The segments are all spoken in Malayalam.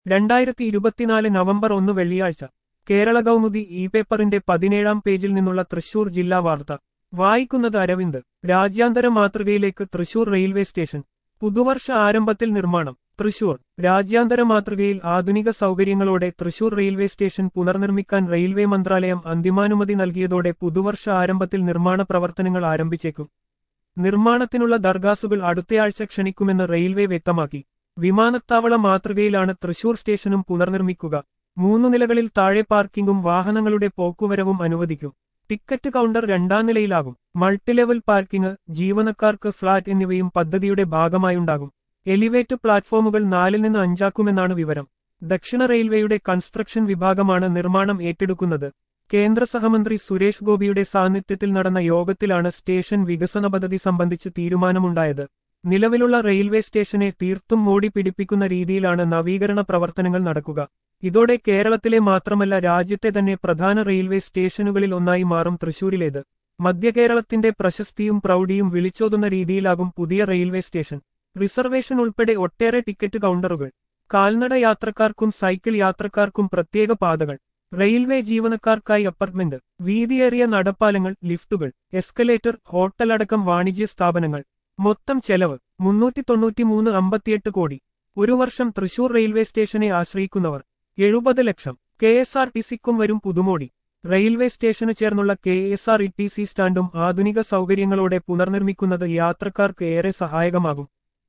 രണ്ടായിരത്തി ഇരുപത്തിനാല് നവംബർ ഒന്ന് വെള്ളിയാഴ്ച കേരള കൗമുദി ഇ പേപ്പറിന്റെ പതിനേഴാം പേജിൽ നിന്നുള്ള തൃശൂർ ജില്ലാ വാർത്ത വായിക്കുന്നത് അരവിന്ദ് രാജ്യാന്തര മാതൃകയിലേക്ക് തൃശൂർ റെയിൽവേ സ്റ്റേഷൻ പുതുവർഷ ആരംഭത്തിൽ നിർമ്മാണം തൃശൂർ രാജ്യാന്തര മാതൃകയിൽ ആധുനിക സൗകര്യങ്ങളോടെ തൃശൂർ റെയിൽവേ സ്റ്റേഷൻ പുനർനിർമ്മിക്കാൻ റെയിൽവേ മന്ത്രാലയം അന്തിമാനുമതി നൽകിയതോടെ പുതുവർഷ ആരംഭത്തിൽ നിർമ്മാണ പ്രവർത്തനങ്ങൾ ആരംഭിച്ചേക്കും നിർമ്മാണത്തിനുള്ള ദർഗാസുകൾ അടുത്തയാഴ്ച ക്ഷണിക്കുമെന്ന് റെയിൽവേ വ്യക്തമാക്കി വിമാനത്താവള മാതൃകയിലാണ് തൃശൂർ സ്റ്റേഷനും പുനർനിർമ്മിക്കുക മൂന്നു നിലകളിൽ താഴെ പാർക്കിംഗും വാഹനങ്ങളുടെ പോക്കുവരവും അനുവദിക്കും ടിക്കറ്റ് കൗണ്ടർ രണ്ടാം നിലയിലാകും മൾട്ടിലെവൽ പാർക്കിംഗ് ജീവനക്കാർക്ക് ഫ്ളാറ്റ് എന്നിവയും പദ്ധതിയുടെ ഭാഗമായുണ്ടാകും എലിവേറ്റ് പ്ലാറ്റ്ഫോമുകൾ നാലിൽ നിന്ന് അഞ്ചാക്കുമെന്നാണ് വിവരം ദക്ഷിണ റെയിൽവേയുടെ കൺസ്ട്രക്ഷൻ വിഭാഗമാണ് നിർമ്മാണം ഏറ്റെടുക്കുന്നത് കേന്ദ്ര സഹമന്ത്രി സുരേഷ് ഗോപിയുടെ സാന്നിധ്യത്തിൽ നടന്ന യോഗത്തിലാണ് സ്റ്റേഷൻ വികസന പദ്ധതി സംബന്ധിച്ച് തീരുമാനമുണ്ടായത് നിലവിലുള്ള റെയിൽവേ സ്റ്റേഷനെ തീർത്തും മോടി പിടിപ്പിക്കുന്ന രീതിയിലാണ് നവീകരണ പ്രവർത്തനങ്ങൾ നടക്കുക ഇതോടെ കേരളത്തിലെ മാത്രമല്ല രാജ്യത്തെ തന്നെ പ്രധാന റെയിൽവേ സ്റ്റേഷനുകളിൽ ഒന്നായി മാറും തൃശൂരിലേത് മധ്യകേരളത്തിന്റെ പ്രശസ്തിയും പ്രൗഢിയും വിളിച്ചോതുന്ന രീതിയിലാകും പുതിയ റെയിൽവേ സ്റ്റേഷൻ റിസർവേഷൻ ഉൾപ്പെടെ ഒട്ടേറെ ടിക്കറ്റ് കൗണ്ടറുകൾ കാൽനട യാത്രക്കാർക്കും സൈക്കിൾ യാത്രക്കാർക്കും പ്രത്യേക പാതകൾ റെയിൽവേ ജീവനക്കാർക്കായി അപ്പാർട്ട്മെന്റ് വീതിയേറിയ നടപ്പാലങ്ങൾ ലിഫ്റ്റുകൾ എസ്കലേറ്റർ ഹോട്ടൽ അടക്കം വാണിജ്യ സ്ഥാപനങ്ങൾ മൊത്തം ചെലവ് മുന്നൂറ്റി തൊണ്ണൂറ്റിമൂന്ന് അമ്പത്തിയെട്ട് കോടി ഒരു വർഷം തൃശൂർ റെയിൽവേ സ്റ്റേഷനെ ആശ്രയിക്കുന്നവർ എഴുപത് ലക്ഷം കെ എസ് ആർ ടി സിക്കും വരും പുതുമോടി റെയിൽവേ സ്റ്റേഷന് ചേർന്നുള്ള K S R E T C സ്റ്റാൻഡും ആധുനിക സൗകര്യങ്ങളോടെ പുനർനിർമ്മിക്കുന്നത് യാത്രക്കാർക്ക് ഏറെ സഹായകമാകും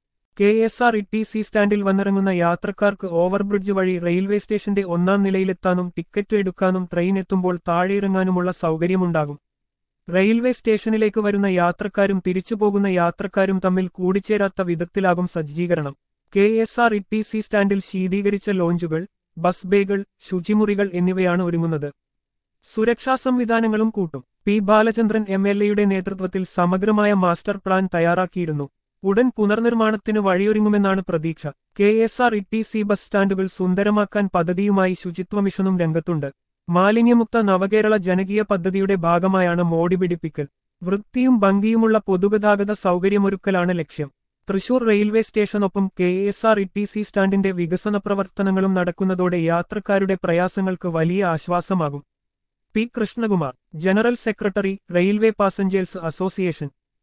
K S R E T C സ്റ്റാൻഡിൽ വന്നിറങ്ങുന്ന യാത്രക്കാർക്ക് ഓവർബ്രിഡ്ജ് വഴി റെയിൽവേ സ്റ്റേഷന്റെ ഒന്നാം നിലയിലെത്താനും ടിക്കറ്റ് എടുക്കാനും ട്രെയിൻ എത്തുമ്പോൾ താഴെയിറങ്ങാനുമുള്ള സൗകര്യമുണ്ടാകും റെയിൽവേ സ്റ്റേഷനിലേക്ക് വരുന്ന യാത്രക്കാരും തിരിച്ചുപോകുന്ന യാത്രക്കാരും തമ്മിൽ കൂടിച്ചേരാത്ത വിധത്തിലാകും സജ്ജീകരണം K S R E T C സ്റ്റാൻഡിൽ ശീതീകരിച്ച ലോഞ്ചുകൾ ബസ് ബേകൾ ശുചിമുറികൾ എന്നിവയാണ് ഒരുങ്ങുന്നത് സുരക്ഷാ സംവിധാനങ്ങളും കൂട്ടും പി ബാലചന്ദ്രൻ എം എൽ എയുടെ നേതൃത്വത്തിൽ സമഗ്രമായ മാസ്റ്റർ പ്ലാൻ തയ്യാറാക്കിയിരുന്നു ഉടൻ പുനർനിർമ്മാണത്തിന് വഴിയൊരുങ്ങുമെന്നാണ് പ്രതീക്ഷ K S R E T C bus സ്റ്റാൻഡുകൾ സുന്ദരമാക്കാൻ പദ്ധതിയുമായി ശുചിത്വ മിഷനും രംഗത്തുണ്ട് മാലിന്യമുക്ത നവകേരള ജനകീയ പദ്ധതിയുടെ ഭാഗമായാണ് മോടി പിടിപ്പിക്കൽ വൃത്തിയും ഭംഗിയുമുള്ള പൊതുഗതാഗത സൗകര്യമൊരുക്കലാണ് ലക്ഷ്യം തൃശൂർ റെയിൽവേ സ്റ്റേഷനൊപ്പം K S R E T C സ്റ്റാൻഡിന്റെ വികസന പ്രവർത്തനങ്ങളും നടക്കുന്നതോടെ യാത്രക്കാരുടെ പ്രയാസങ്ങൾക്ക് വലിയ ആശ്വാസമാകും P Krishnakumar general secretary railway passengers association